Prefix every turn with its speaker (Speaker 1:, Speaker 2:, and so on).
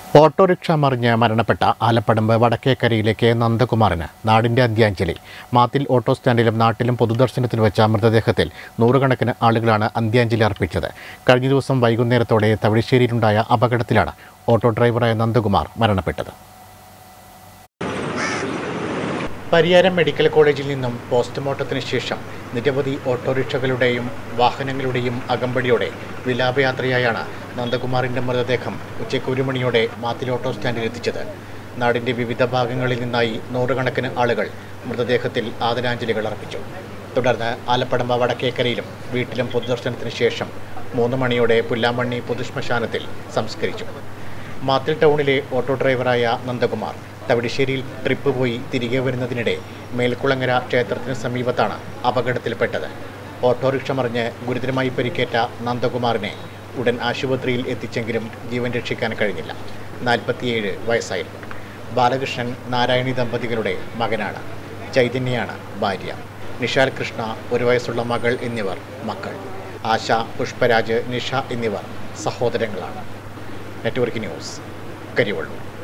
Speaker 1: autorickshaw മറിഞ്ഞ് മരണപ്പെട്ട Alappadamba വടക്കേക്കരയിലെ K നന്ദകുമാറിന് നാടിന്റെ അന്ത്യാഞ്ജലി മാത്തിൽ ഓട്ടോ സ്റ്റാൻഡിലും നാട്ടിലും പൊതുദർശനത്തിന് വെച്ച മൃതദേഹത്തിൽ നൂറുകണക്കിന് ആളുകളാണ് അന്ത്യാഞ്ജലി അർപ്പിച്ചത് കഴിഞ്ഞ ദിവസം വൈകുന്നേരത്തോടെ തവിശ്ശേരിയിലുണ്ടായ അപകടത്തിലാണ് ഓട്ടോ ഡ്രൈവറായ നന്ദകുമാർ മരണപ്പെട്ടത് പരിയാരം മെഡിക്കൽ കോളേജിൽ നിന്നും പോസ്റ്റ്മോർട്ടത്തിന് ശേഷം നിരവധി ഓട്ടോറിക്ഷകളുടെയും വാഹനങ്ങളുടെയും അകമ്പടിയോടെ വിലാപയാത്രയായാണ് നന്ദകുമാറിന്റെ മൃതദേഹം ഉച്ചയ്ക്ക് ഒരു മണിയോടെ മാത്തിൽ ഓട്ടോ സ്റ്റാൻഡിൽ എത്തിച്ചത് നാടിന്റെ വിവിധ ഭാഗങ്ങളിൽ നിന്നായി നൂറുകണക്കിന് ആളുകൾ മൃതദേഹത്തിൽ ആദരാഞ്ജലികൾ അർപ്പിച്ചു തുടർന്ന് ആലപ്പടമ്പ വടക്കേക്കരയിലും വീട്ടിലും പൊതുദർശനത്തിന് ശേഷം മൂന്ന് മണിയോടെ പുല്ലാമണ്ണി പൊതുശ്മശാനത്തിൽ സംസ്കരിച്ചു മാത്തിൽ ടൗണിലെ ഓട്ടോ ഡ്രൈവറായ നന്ദകുമാർ തവിടിശ്ശേരിയിൽ ട്രിപ്പ് പോയി തിരികെ വരുന്നതിനിടെ മേൽക്കുളങ്ങര ക്ഷേത്രത്തിന് സമീപത്താണ് അപകടത്തിൽപ്പെട്ടത് ഓട്ടോറിക്ഷ മറിഞ്ഞ് ഗുരുതരമായി പരിക്കേറ്റ നന്ദകുമാറിനെ ഉടൻ ആശുപത്രിയിൽ എത്തിച്ചെങ്കിലും ജീവൻ രക്ഷിക്കാൻ കഴിഞ്ഞില്ല നാൽപ്പത്തിയേഴ് വയസ്സായിരുന്നു ബാലകൃഷ്ണൻ നാരായണി ദമ്പതികളുടെ മകനാണ് ചൈതന്യയാണ് ഭാര്യ നിഷാൽ കൃഷ്ണ ഒരു വയസ്സുള്ള മകൾ എന്നിവർ മക്കൾ ആശ പുഷ്പരാജ് നിഷ എന്നിവർ സഹോദരങ്ങളാണ് നെറ്റ്വർക്ക് ന്യൂസ് കരിവള്ളൂർ